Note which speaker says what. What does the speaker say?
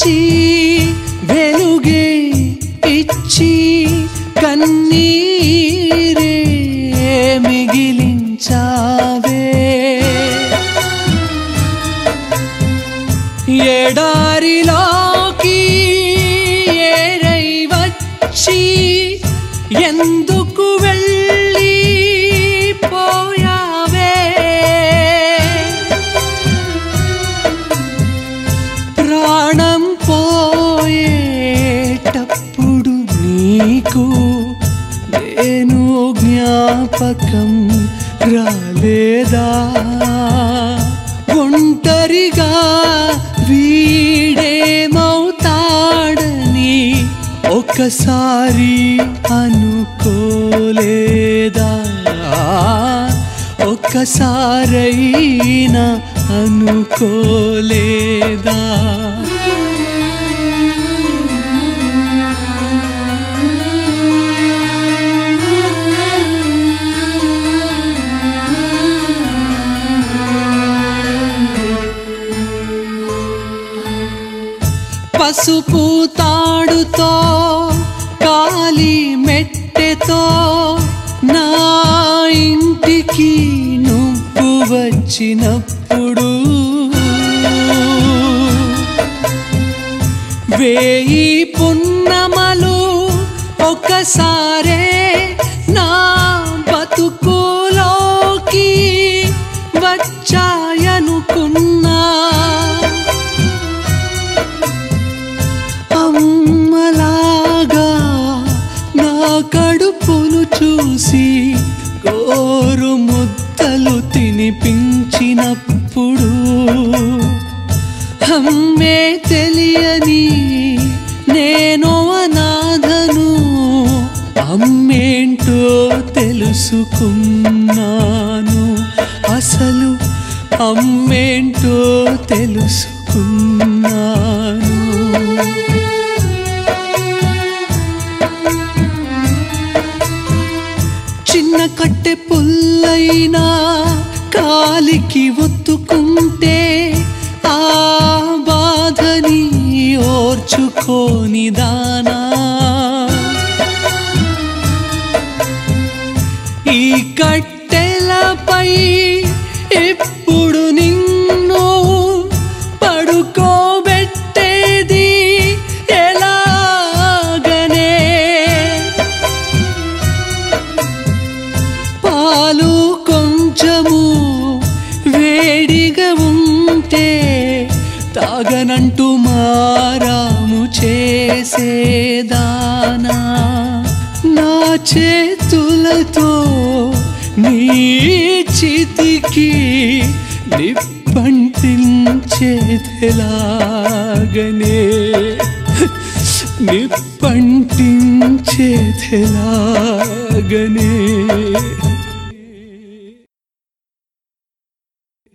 Speaker 1: వచ్చి వెలుగే ఇచ్చి కన్నీరే మిగిలించావే ఎడారిలోకి ఏరై వచ్చి ఎందుకు వెళ్ళి పోయావే ప్రాణం పోయేటప్పుడు నీకు నేను జ్ఞాపకం రాలేదా ఒంటరిగా వీడేమవుతాడని ఒకసారి అనుకోలేదా ఒక్కసారైనా అనుకోలేదా పసుపు తాడుతో కాలి మెట్టెతో నా ఇంటికి నువ్వు వచ్చినప్పుడు వేయి పున్నమలు ఒకసారే నా బతుకులోకి వచ్చాయనుకున్నా అమ్మలాగా నా కడుపును చూసి గోరు ముద్దలు తినిపించినప్పుడు అమ్మే తెలియని నేను అనాథను అమ్మేంటో తెలుసుకున్నాను అసలు అమ్మేంటో తెలుసుకున్నాను చిన్న కట్టె పుల్లైనా కాలికి ఒత్తుకుంటే ఆ బాధని ఓర్చుకోని దానా ఈ కట్టెలపై ఇప్పుడు నిన్ను పడుకోబెట్టేది ఎలాగనే పాలు కొంచెము వేడిగా ఉంటే తాగనంటూ మారాము చేసేదానా నా చేతులతో నీ చితికి నిప్పంటించేదెలాగనే నిప్పంటించేదెలాగనే